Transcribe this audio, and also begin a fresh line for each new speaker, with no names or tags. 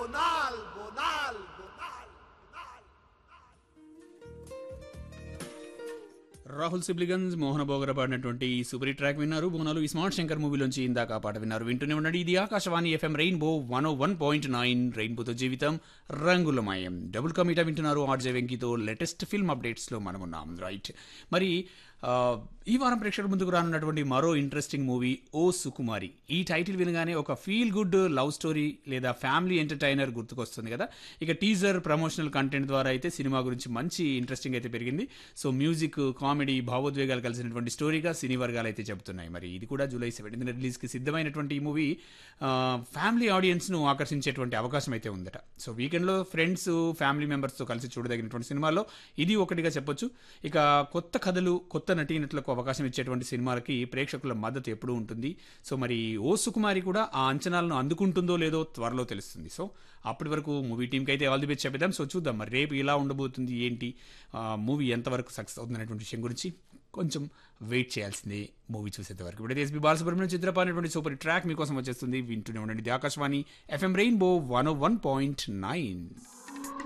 bonal, bonal, bonal.
Rahul సిబ్లిగన్స్ మోహన బోగర పాడినటువంటి ఈ super hit track విన్నారు బోనాలు ఈ స్మార్ట్ శంకర్ మూవీలోంచి ఇందాక ఆ పాట విన్నారు వింటూనే ఉండండి ఇది Akashvani FM Rainbow one o one point nine రెయిన్బోతో జీవితం రంగులమయం డబుల్ కమీటా వింటున్నారు ఆర్జే వెంకీతో లేటెస్ట్ ఫిల్మ్ అప్డేట్స్లో మనం ఉన్నాం రైట్ మరి ఆ, ఈ వారం ప్రేక్షకుల ముందుకు రానున్నటువంటి మరో ఇంట్రెస్టింగ్ మూవీ ఓ సుకుమారి ఈ టైటిల్ వినగానే ఒక ఫీల్ గుడ్ లవ్ స్టోరీ లేదా ఫ్యామిలీ ఎంటర్టైనర్ గుర్తుకొస్తుంది కదా ఇక టీజర్ ప్రమోషనల్ కంటెంట్ ద్వారా అయితే సినిమా గురించి మంచి ఇంట్రెస్టింగ్ అయితే పెరిగింది సో మ్యూజిక్ కామెడీ భావోద్వేగాలు కలిసినటువంటి స్టోరీగా సినీ వర్గాలు అయితే చెబుతున్నాయి మరి ఇది కూడా జూలై సెవెంటీన్ రిలీజ్కి సిద్ధమైనటువంటి ఈ మూవీ ఫ్యామిలీ ఆడియన్స్ను ఆకర్షించేటువంటి అవకాశం అయితే ఉందట సో వీకెండ్లో ఫ్రెండ్స్ ఫ్యామిలీ మెంబర్స్తో కలిసి చూడదగినటువంటి సినిమాల్లో ఇది ఒకటిగా చెప్పొచ్చు ఇక కొత్త కథలు కొత్త నటీనటులకు అవకాశం ఇచ్చేటువంటి సినిమాలకి ప్రేక్షకుల మద్దతు ఎప్పుడూ ఉంటుంది సో మరి ఓ సుకుమారి కూడా ఆ అంచనాలను అందుకుంటుందో లేదో త్వరలో తెలుస్తుంది సో అప్పటి వరకు మూవీ టీంకి అయితే ఆల్ ది బెస్ట్ చెప్పేద్దాం సో చూద్దాం మరి రేపు ఇలా ఉండబోతుంది ఏంటి మూవీ ఎంతవరకు సక్సెస్ అవుతుంది అనేటువంటి విషయం గురించి కొంచెం వెయిట్ చేయాల్సిందే మూవీ చూసేంత వరకు ఇప్పుడు ఎస్పీ బాలసుబ్రహ్మణ్యం చిత్రపాడినటువంటి సూపర్ ట్రాక్ మీకోసం వచ్చేస్తుంది వింటూనే ఉండండి ఇది Akashvani FM Rainbow one one point nine